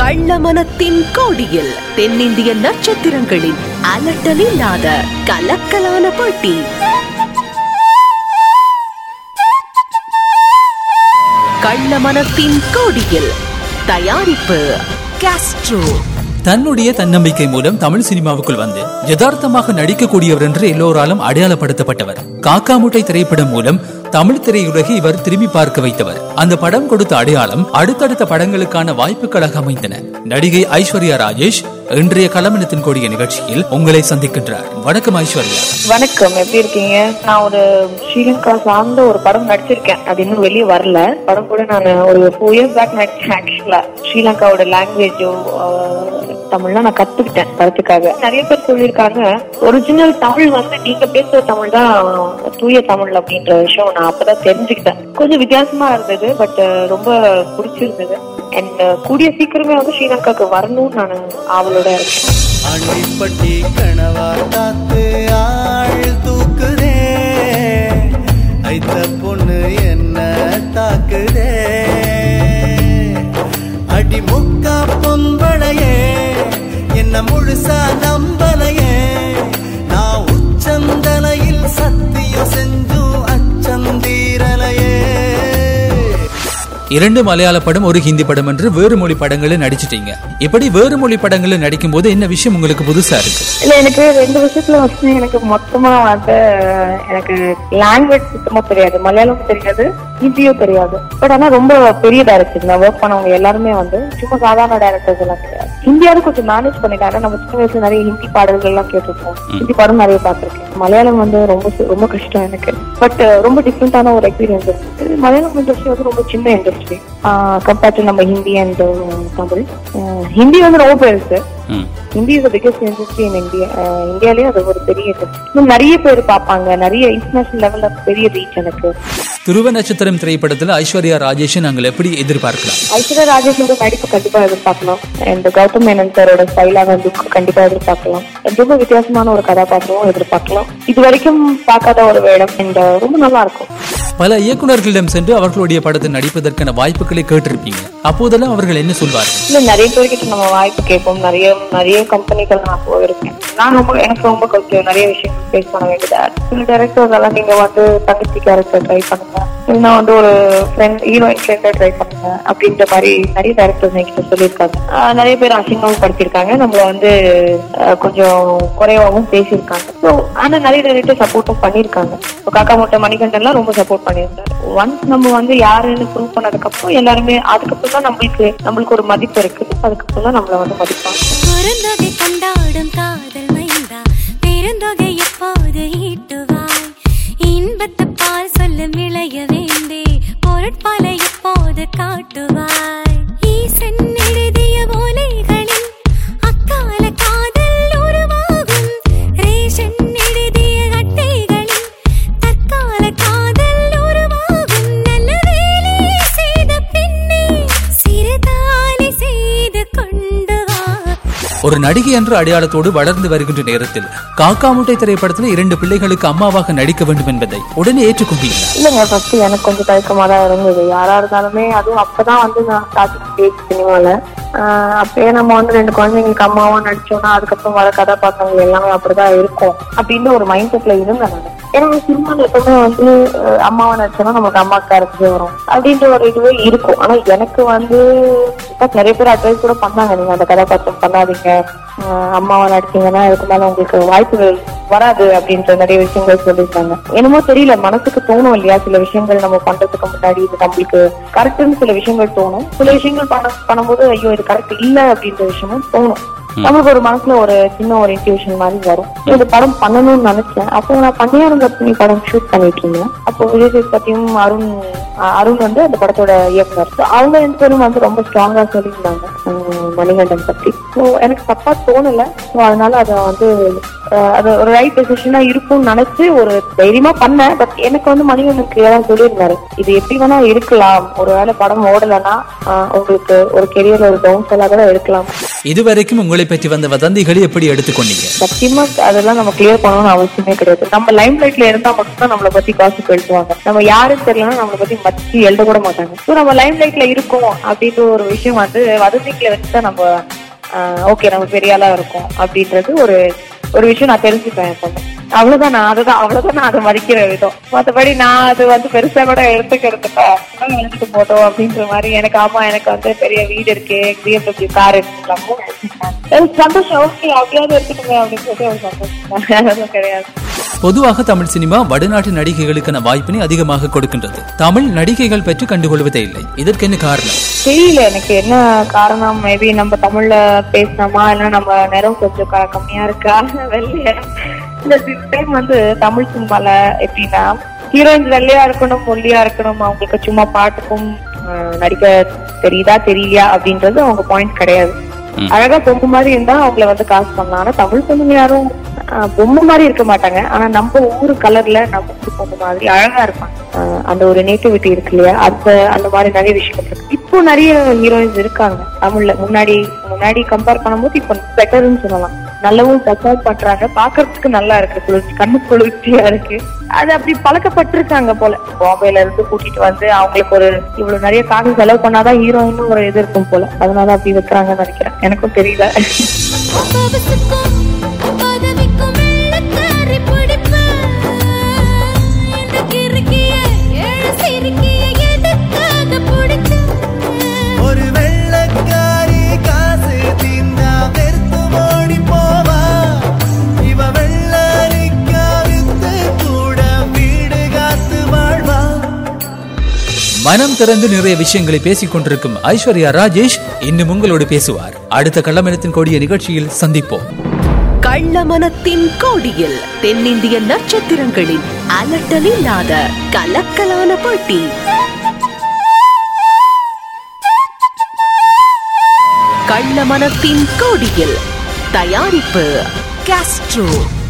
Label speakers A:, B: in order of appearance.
A: கள்ளமனத்தின் கோடியில் தென்னிந்திய நட்சத்திரங்களின் அலட்டலில்லாத கலக்கலான போட்டி கள்ளமனத்தின் கோடியில் தயாரிப்பு காஸ்ட்ரோ
B: தன்னுடைய தன்னம்பிக்கை மூலம் தமிழ் சினிமாவுக்குள் வந்து யதார்த்தமாக நடிக்கக்கூடியவர் என்று எல்லோராலும் அடையாளப்படுத்தப்பட்டவர் காக்கா முட்டை திரைப்படம் மூலம் தமிழ் திரையுலகை இவர் திரும்பி பார்க்க வைத்தவர் அந்த படம் கொடுத்த அடையாளம் அடுத்தடுத்த படங்களுக்கான வாய்ப்புகளாக அமைந்தன நடிகை ஐஸ்வர்யா ராஜேஷ் இன்றைய களமணத்தின் கூடிய நிகழ்ச்சியில் உங்களை சந்திக்கின்றார் வணக்கம் ஐஸ்வர்யா
C: வணக்கம் எப்படி இருக்கீங்க நான் ஒரு ஸ்ரீலங்கா சார்ந்த ஒரு படம் நடிச்சிருக்கேன் அது இன்னும் வெளியே வரல படம் கூட நான் ஒரு ஃபோர் இயர்ஸ் பேக் நடிச்சேன் ஆக்சுவலா ஸ்ரீலங்காவோட லாங்குவேஜோ தமிழ்லாம் நான் கத்துக்கிட்டேன் படத்துக்காக நிறைய பேர் சொல்லியிருக்காங்க ஒரிஜினல் தமிழ் வந்து நீங்க பேசுற தமிழ் தான் தூய தமிழ் அப்படின்ற விஷயம் நான் அப்பதான் தெரிஞ்சுக்கிட்டேன் கொஞ்சம் வித்தியாசமா இருந்தது பட் ரொம்ப பிடிச்சிருந்தது அண்ட் கூடிய சீக்கிரமே வந்து ஸ்ரீலங்காக்கு வரணும்னு நான் ஆவலோட இருக்கேன்
D: அண்டிப்பட்டி கணவா காத்து ஆள் தூக்குதே ஐத்த பொண்ணு என்ன தாக்குதே அடி முக்கா பொம்பளையே என்ன முழுசா நம்பலையே நான் உச்சந்தலையில் சத்தியம் செஞ்சும் அச்சந்தீரலையே
B: இரண்டு மலையாள படம் ஒரு ஹிந்தி படம் என்று வேறு மொழி படங்களில் நடிச்சிட்டீங்க இப்படி வேறு மொழி படங்களில் நடிக்கும் போது என்ன விஷயம் உங்களுக்கு புதுசா இருக்கு
C: இல்ல எனக்கு ரெண்டு வருஷத்துல வந்து எனக்கு மொத்தமா வந்து எனக்கு லாங்குவேஜ் சுத்தமா தெரியாது மலையாளமும் தெரியாது ஹிந்தியும் தெரியாது பட் ஆனா ரொம்ப பெரிய டைரக்டர் நான் ஒர்க் பண்ணவங்க எல்லாருமே வந்து சும்மா சாதாரண டைரக்டர்ஸ் எல்லாம் கிடையாது ஹிந்தியாவது கொஞ்சம் மேனேஜ் பண்ணிட்டாங்க நம்ம சின்ன வயசுல நிறைய ஹிந்தி பாடல்கள் எல்லாம் கேட்டிருப்போம் ஹிந்தி படம் நிறைய பார்த்திருக்கேன் மலையாளம் வந்து ரொம்ப சு- ரொம்ப கஷ்டம் எனக்கு பட் ரொம்ப டிஃப்ரெண்டான ஒரு எக்ஸ்பீரியன்ஸ் இருக்கு மலையாளம் இண்டஸ்ட்ரி வந்து ரொம்ப சின்ன இண்டஸ்ட்ரி கம்பேர்ட் டு நம்ம ஹிந்தி அண்ட் தமிழ் அஹ் ஹிந்தி வந்து ரொம்ப பெருசு
B: ம்.
C: Hindi is biggest industry in India இந்தியாலயே அது ஒரு பெரிய industry. இன்னும் நிறைய பேர் பார்ப்பாங்க நிறைய இன்டர்நேஷனல் லெவல்ல பெரிய ரீச் எனக்கு
B: துருவ நட்சத்திரம் திரைப்படத்தில் ஐஸ்வர்யா ராஜேஷை நாங்கள் எப்படி எதிர்பார்க்கலாம்
C: ஐஸ்வர்யா ராஜேஷோட நடிப்பு கண்டிப்பா எதிர்பார்க்கலாம் அண்ட் கௌதம் மேனன் சாரோட ஸ்டைலா வந்து கண்டிப்பா எதிர்பார்க்கலாம் And ரொம்ப வித்தியாசமான ஒரு கதாபாத்திரமும் எதிர்பார்க்கலாம் இது வரைக்கும் பார்க்காத ஒரு வேடம் அண்ட் ரொம்ப நல்லா இருக்கும்
B: பல இயக்குனர்களிடம் சென்று அவர்களுடைய படத்தில் நடிப்பதற்கான வாய்ப்புகளை கேட்டிருப்பீங்க அப்போதெல்லாம் அவர்கள் என்ன சொல்வார்கள்
C: இல்ல நிறைய பேர்கிட்ட நம்ம வாய்ப்பு கேட்போம் நிறைய நிறைய கம்பெனிகள் நான் போயிருக்கேன் நான் ரொம்ப எனக்கு ரொம்ப கொஞ்சம் நிறைய விஷயம் ஃபேஸ் பண்ண வேண்டியதா இருக்கு. சில டேரக்டர்ஸ் எல்லாம் நீங்க வந்து தங்கச்சி கேரக்டர் ட்ரை பண்ணுங்க இல்லைன்னா வந்து ஒரு ஃப்ரெண்ட் ஹீரோயின் ஃப்ரெண்டை ட்ரை பண்ணுங்க அப்படின்ற மாதிரி நிறைய டேரக்டர்ஸ் என்கிட்ட சொல்லியிருக்காங்க ஆஹ் நிறைய பேர் அசிங்கமும் படுத்திருக்காங்க நம்மள வந்து ஆஹ் கொஞ்சம் குறைவாகவும் பேசியிருக்காங்க ஸோ ஆனா நிறைய டேரக்டர் சப்போர்ட்டும் பண்ணியிருக்காங்க இப்போ காக்கா மூட்டை மணிகண்டன்லாம் ரொம்ப சப்போர்ட் பண்ணியிருந்தாரு ஒன்ஸ் நம்ம வந்து யாருன்னு ப்ரூவ் பண்ணதுக்கப்புறம் எல்லாருமே அதுக்கப்புறம் தான் நம்மளுக்கு நம்மளுக்கு ஒரு மதிப்பு இருக்கு அதுக்கப்புறம் தான் நம்மள வந்து மதிப்பாங்க
E: குறுந்தொகை கொண்டாடும் காதல் மைந்தா பெருந்தொகை எப்போது ஈட்டுவாய் இன்பத்து பால் சொல்லும் இளைய வேண்டே பொருட்பாலை எப்போது காட்டுவாய் ஈசன் எழுதிய ஓலைகளில் அக்கால காதல் உருவாகும் ரேஷன் எழுதிய அட்டைகளில் தற்கால காதல் உருவாகும் நல்ல வேலை செய்த பின்னே சிறுதாலி செய்து கொண்டு வா
B: ஒரு நடிகை என்ற அடையாளத்தோடு வளர்ந்து வருகின்ற நேரத்தில் காக்கா முட்டை திரைப்படத்தில் இரண்டு பிள்ளைகளுக்கு அம்மாவாக நடிக்க வேண்டும் என்பதை உடனே ஏற்றுக்கொண்டீங்களா
C: இல்லைங்க ஃபர்ஸ்ட் எனக்கு கொஞ்சம் தயக்கமா தான் இருந்தது யாரா இருந்தாலுமே அதுவும் அப்பதான் வந்து நான் ஸ்டார்டிங் ஸ்டேஜ் சினிமால அப்பயே நம்ம வந்து ரெண்டு குழந்தைங்களுக்கு அம்மாவா நடிச்சோம்னா அதுக்கப்புறம் வர கதாபாத்திரங்கள் எல்லாமே அப்படிதான் இருக்கும் அப்படின்னு ஒரு மைண்ட் செட்ல இருந்தேன் நான் ஏன்னா சினிமால எப்பவுமே வந்து அஹ், அம்மாவா நடிச்சோம்னா நமக்கு அம்மா கேரக்டர் வரும் அப்படின்ற ஒரு இதுவே இருக்கும் ஆனா எனக்கு வந்து in fact நிறைய பேர் அட்வைஸ் கூட பண்ணாங்க நீங்க அந்த கதாபாத்திரம் பண்ணாதீங்க அஹ், அம்மாவா நடிச்சீங்கன்னா இதுக்கு மேல உங்களுக்கு வாய்ப்புகள் வராது அப்படின்ற நிறைய விஷயங்கள் சொல்லியிருந்தாங்க என்னமோ தெரியல மனசுக்கு தோணும் இல்லையா சில விஷயங்கள் நம்ம பண்றதுக்கு முன்னாடி இது நம்மளுக்கு கரெக்ட்னு சில விஷயங்கள் தோணும் சில விஷயங்கள் பண்ண பண்ணும்போது ஐயோ இது கரெக்ட் இல்ல அப்படின்ற விஷயமும் தோணும் நம்மளுக்கு ஒரு மனசுல ஒரு சின்ன ஒரு இன்ட்யூஷன் மாதிரி வரும் இந்த படம் பண்ணணும்னு நினைச்சேன் அப்போ நான் பன்னியாரம் கற்பனை படம் ஷூட் பண்ணிட்டு இருந்தேன் அப்போ விஜய் பத்தியும் அருண் அஹ் அருண் வந்து அந்த படத்தோட இயக்குனர் So அவங்க ரெண்டு பேரும் வந்து ரொம்ப ஸ்ட்ராங்கா சொல்லியிருந்தாங்க அஹ் மணிகண்டன் பத்தி ஸோ எனக்கு தப்பா தோணல ஸோ அதனால அதை வந்து அஹ் அது ஒரு ரைட் டெசிஷனா இருக்கும்னு நினைச்சு ஒரு தைரியமா பண்ணேன் பட் எனக்கு வந்து மணிகண்டன் கிளியரா சொல்லியிருந்தாரு இது எப்படி வேணா இருக்கலாம் ஒருவேளை படம் ஓடலைன்னா அஹ் உங்களுக்கு ஒரு கெரியர்ல ஒரு டவுன் ஃபெல்லா கூட இருக்கலாம்
B: இதுவரைக்கும் உங்களை பற்றி வந்த வதந்திகளை எப்படி எடுத்துக்கொண்டீங்க
C: சத்தியமா அதெல்லாம் நம்ம கிளியர் பண்ணணும்னு அவசியமே கிடையாது நம்ம லைம் லைட்ல இருந்தா மட்டும்தான் நம்மளை பத்தி காசு எழுதுவாங்க நம்ம யாருன்னு தெரியலன்னா நம்மளை பத்தி மத்தி எழுத கூட மாட்டாங்க ஸோ நம்ம லைம் லைட்ல இருக்கோம் அப்படின்ற ஒரு விஷயம் வந்து வதந்திகளை வச்சுதான் நம்ம ஓகே நம்ம பெரிய ஆளா இருக்கோம் அப்படின்றது ஒரு ஒரு விஷயம் நான் தெரிஞ்சுப்பேன் எப்பவுமே அவ்வளவுதான் நான் அதுதான் அவ்வளவுதான் நான் அதை மதிக்கிற விதம் மத்தபடி நான் அது வந்து பெருசா கூட எடுத்துக்கிறதுக்கா எழுதிட்டு போட்டோம் அப்படின்ற மாதிரி எனக்கு ஆமா எனக்கு வந்து பெரிய வீடு இருக்கு பிஎம்டபிள்யூ கார் இருக்கு எனக்கு சந்தோஷம் ஓகே அப்படியாவது இருக்கட்டுமே அப்படின்னு சொல்லிட்டு ஒரு சந்தோஷம் அதுவும் கிடையாது
B: பொதுவாக தமிழ் சினிமா வடநாட்டு நடிகைகளுக்கான வாய்ப்பினை அதிகமாக கொடுக்கின்றது தமிழ் நடிகைகள் பற்றி கண்டுகொள்வதே இல்லை இதற்கு என்ன காரணம்
C: தெரியல எனக்கு என்ன காரணம் மேபி நம்ம தமிழ்ல பேசினோமா இல்ல நம்ம நேரம் கொஞ்சம் க- கம்மியா இருக்கா வெள்ளையா இந்த டைம் வந்து தமிழ் சினிமால எப்படின்னா ஹீரோயின்ஸ் வெள்ளையா இருக்கணும் ஒல்லியா இருக்கணும் அவங்களுக்கு சும்மா பாட்டுக்கும் அஹ், நடிக்க தெரியுதா தெரியலையா அப்படின்றது அவங்க பாயிண்ட் கிடையாது அழகா பொம்மை மாதிரி இருந்தா அவங்கள வந்து காசு பண்ணலாம் ஆனா தமிழ் பொண்ணுங்க யாரும் அஹ், பொம்மை மாதிரி இருக்க மாட்டாங்க ஆனா நம்ம ஊரு கலர்ல நம்ம ஊர் பொண்ணு மாதிரி அழகா இருப்பாங்க அஹ், அந்த ஒரு நேட்டிவிட்டி இருக்கு இல்லையா அந்த அந்த மாதிரி நிறைய விஷயங்கள் இருக்கு இப்போ நிறைய ஹீரோயின்ஸ் இருக்காங்க தமிழ்ல முன்னாடி முன்னாடி கம்பேர் பண்ணும்போது இப்போ பெட்டர்னு சொல்லலாம் நல்லாவும் சப்போர்ட் பண்றாங்க பாக்குறதுக்கு நல்லா இருக்கு குளிர்ச்சி கண்ணு குளிர்ச்சியா இருக்கு அது அப்படி பழக்கப்பட்டிருக்காங்க போல பாம்பேல இருந்து கூட்டிட்டு வந்து அவங்களுக்கு ஒரு இவ்வளவு நிறைய காசு செலவு பண்ணாதான் ஹீரோயின் ஒரு இது இருக்கும் போல அதனால அப்படி வைக்கிறாங்கன்னு நினைக்கிறேன் எனக்கும் தெரியல
E: பவசுக்கும் பதவிக்கும் வெள்ளக்காரி பிடிப்பு இந்த கிறுக்கிய ஏழு சிறுக்கிய எதுக்காக பிடிச்ச
D: ஒரு வெள்ளக்காரி காசு தீந்தா வெறுத்து ஓடி போவா இவ வெள்ளரிக்கா வித்து கூட வீடு காத்து வாழ்வா
B: மனம் திறந்து நிறைய விஷயங்களை பேசிக் கொண்டிருக்கும் ஐஸ்வர்யா ராஜேஷ் இன்னும் உங்களோடு பேசுவார் அடுத்த கள்ளமனத்தின் கொடிய நிகழ்ச்சியில் சந்திப்போம்
A: கள்ளமனத்தின் கோடியில் தென்னிந்திய நட்சத்திரங்களின் அலட்டலில்லாத கலக்கலான போட்டி கள்ளமனத்தின் கோடியில் தயாரிப்பு காஸ்ட்ரோ